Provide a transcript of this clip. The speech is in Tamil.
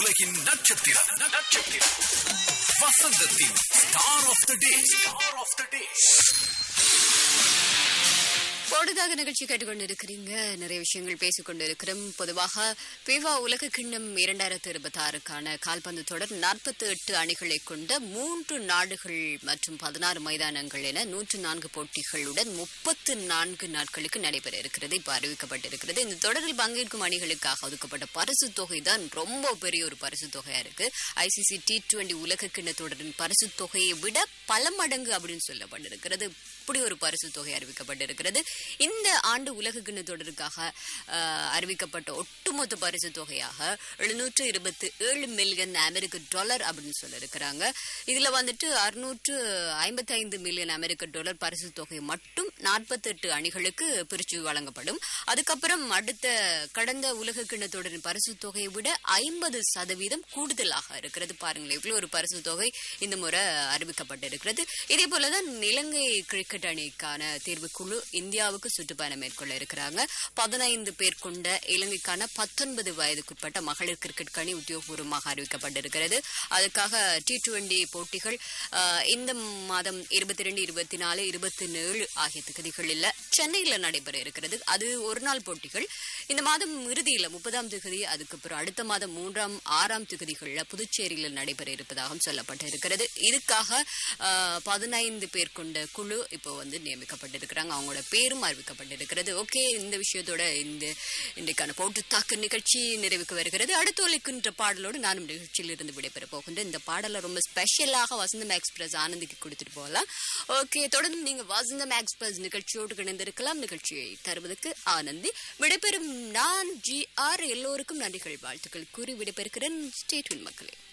உலகின் நட்சத்திரம் நட்சத்திரம் வசந்தத்தின் star of the day star of the day பொழுதாக நிகழ்ச்சி கேட்டுக்கொண்டிருக்கிறீங்க நிறைய விஷயங்கள் பேசிக் கொண்டிருக்கிறோம் பொதுவாக பிவா உலக கிண்ணம் இரண்டாயிரத்து இருபத்தி ஆறுக்கான கால்பந்து தொடர் நாற்பத்தி எட்டு அணிகளை கொண்ட மூன்று நாடுகள் மற்றும் பதினாறு மைதானங்கள் என நூற்று நான்கு போட்டிகளுடன் முப்பத்து நான்கு நாட்களுக்கு நடைபெற இருக்கிறது இப்ப அறிவிக்கப்பட்டிருக்கிறது இந்த தொடரில் பங்கேற்கும் அணிகளுக்காக ஒதுக்கப்பட்ட பரிசு தொகை தான் ரொம்ப பெரிய ஒரு பரிசு தொகையா இருக்கு ஐசிசி டி டுவெண்டி உலக கிண்ண தொடரின் பரிசு தொகையை விட பல மடங்கு அப்படின்னு சொல்லப்பட்டிருக்கிறது இப்படி ஒரு பரிசு தொகை அறிவிக்கப்பட்டிருக்கிறது இந்த ஆண்டு உலக கிண்ண தொடருக்காக அஹ், அறிவிக்கப்பட்ட ஒட்டுமொத்த பரிசு தொகையாக எழுநூற்று இருபத்தி ஏழு மில்லியன் அமெரிக்க டாலர் அப்படின்னு சொல்லியிருக்கிறாங்க இதுல வந்துட்டு அறுநூற்று ஐம்பத்தி ஐந்து மில்லியன் அமெரிக்க டாலர் பரிசு தொகை மட்டும் நாற்பத்தெட்டு அணிகளுக்கு பிரிச்சு வழங்கப்படும் அதுக்கப்புறம் அடுத்த கடந்த உலக கிண்ண தொடரின் பரிசு தொகையை விட ஐம்பது சதவீதம் கூடுதலாக இருக்கிறது பாருங்களேன் இவ்வளவு ஒரு பரிசு தொகை இந்த முறை அறிவிக்கப்பட்டிருக்கிறது இதே போலதான் இலங்கை கிரிக்கெட் அணிக்கான தேர்வுக்குழு இந்தியாவுக்கு சுற்றுப்பயணம் மேற்கொள்ள இருக்கிறாங்க பதினைந்து பேர் கொண்ட இலங்கைக்கான பத்தொன்பது வயதுக்குட்பட்ட மகளிர் கிரிக்கெட் அணி உத்தியோகபூர்வமாக அறிவிக்கப்பட்டிருக்கிறது அதுக்காக டி டுவெண்டி போட்டிகள் ஆஹ், இந்த மாதம் இருபத்தி ரெண்டு இருபத்தி நாலு இருபத்தி ஏழு ஆகிய திகதிகளில் சென்னையில நடைபெற இருக்கிறது அது ஒரு நாள் போட்டிகள் இந்த மாதம் இறுதியில முப்பதாம் திகதி அதுக்கப்புறம் அடுத்த மாதம் மூன்றாம் ஆறாம் திகதிகளில் புதுச்சேரியில் நடைபெற இருப்பதாகவும் சொல்லப்பட்டிருக்கிறது இதுக்காக ஆஹ், பதினைந்து பேர் கொண்ட குழு இப்போ வந்து நியமிக்கப்பட்டிருக்கிறாங்க அவங்களோட பேரும் அறிவிக்கப்பட்டிருக்கிறது ஓகே இந்த விஷயத்தோட இந்த இன்றைக்கான போட்டு தாக்கு நிகழ்ச்சி நிறைவுக்கு வருகிறது அடுத்து ஒலிக்கின்ற பாடலோடு நானும் நிகழ்ச்சியில் இருந்து விடைபெற போகின்றேன் இந்த பாடலை ரொம்ப ஸ்பெஷலாக வசந்தம் எக்ஸ்பிரஸ் ஆனந்திக்கு கொடுத்துட்டு போகலாம் ஓகே தொடர்ந்து நீங்க வசந்தம் எக்ஸ்பிரஸ் நிகழ்ச்சியோடு இணைந்திருக்கலாம் நிகழ்ச்சியை தருவதற்கு ஆனந்தி விடைபெறும் நான் ஜி ஆர் எல்லோருக்கும் நன்றிகள் வாழ்த்துக்கள் கூறி விடைபெறுகிறேன் ஸ்டேட்வின் மக்களே